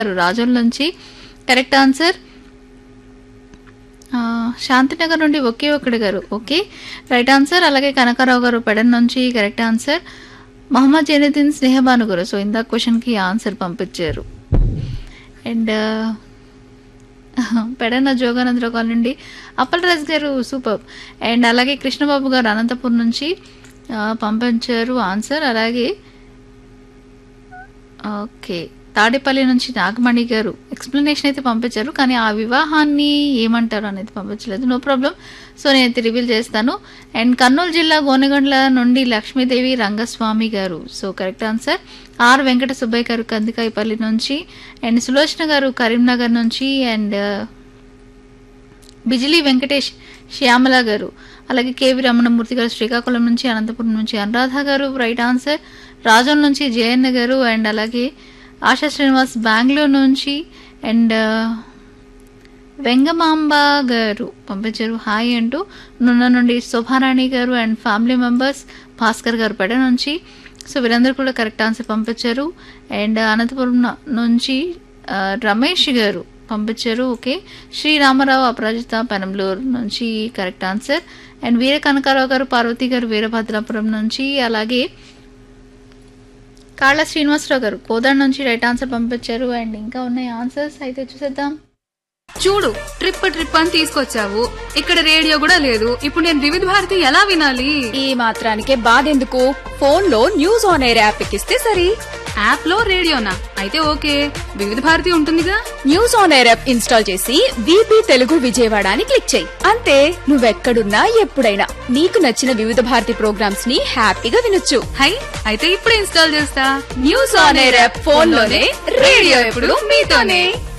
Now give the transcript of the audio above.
గారు రాజోల్ నుంచి correct answer ఆ, శాంతినగర్ నుండి ఒకే ఒక్కడి గారు ఓకే రైట్ ఆన్సర్ అలాగే కనకారావు గారు పెడన్ నుంచి correct answer Mohammed Zainuddin Snehabanu garu so ఇందాక క్వశ్చన్కి ఆన్సర్ పంపించారు అండ్ పెడన్న జోగానందరావు కాలనీ నుండి అప్పల్ రాజ్ గారు సూపర్ అండ్ అలాగే కృష్ణబాబు గారు అనంతపురం నుంచి ఆ, పంపించారు ఆన్సర్ అలాగే ఓకే తాడేపల్లి నుంచి నాగమణి గారు ఎక్స్ప్లెనేషన్ అయితే పంపించారు కానీ ఆ వివాహాన్ని ఏమంటారు అనేది పంపించలేదు నో ప్రాబ్లం సో నేనైతే రివీల్ చేస్తాను అండ్ కర్నూలు జిల్లా గోనెగండ్ల నుండి Lakshmidevi Rangaswamy garu so correct answer R Venkata Subbaiah garu Kandikayapalli నుంచి అండ్ సులోచన గారు కరీంనగర్ నుంచి అండ్ బిజిలీ వెంకటేష్ శ్యామల గారు అలాగే కేవి రమణమూర్తి గారు శ్రీకాకుళం నుంచి అనంతపురం నుంచి అనురాధ గారు రైట్ ఆన్సర్ రాజం నుంచి జయన్న గారు అండ్ అలాగే ఆశా శ్రీనివాస్ బెంగళూరు నుంచి అండ్ వెంగమాంబ గారు పంపించారు హాయ్ అంటూ నున్న నుండి శోభారాణి గారు అండ్ ఫ్యామిలీ మెంబర్స్ భాస్కర్ గారు పెడ నుంచి సో వీరందరూ కూడా కరెక్ట్ ఆన్సర్ పంపించారు అండ్ అనంతపురం న- నుంచి ఆ, రమేష్ గారు పంపించారు ఓకే శ్రీరామరావు అపరాజిత పెనంలూరు నుంచి correct answer and Veera Kanakarao garu Parvathi గారు వీరభద్రాపురం నుంచి అలాగే కాళ్ళ శ్రీనివాసరావు గారు కోదాడ నుంచి రైట్ ఆన్సర్ పంపించారు అండ్ ఇంకా ఉన్నాయి ఆన్సర్స్ అయితే చూసేద్దాం చూడు ట్రిప్ ట్రిప్ అని తీసుకొచ్చావు ఇక్కడ రేడియో కూడా లేదు ఇప్పుడు నేను వివిధ భారతి ఎలా వినాలి ఈ మాత్రానికే బాధెందుకు ఫోన్ లో న్యూస్ ఆన్ ఎయిర్ యాప్ ఎక్కిస్తే సరి యాప్ లో రేడియోనా అయితే ఓకే వివిధ భారతి ఉంటుందిగా news on air app install చేసి వీపీ తెలుగు విజయవాడ అని క్లిక్ చేయి అంతే నువ్వెక్కడున్నా ఎప్పుడైనా నీకు నచ్చిన వివిధ భారతి ప్రోగ్రామ్స్ ని హ్యాపీగా వినొచ్చు హై అయితే ఇప్పుడే ఇన్స్టాల్ చేస్తా news on air app phone లోనే రేడియో ఎప్పుడు మీతోనే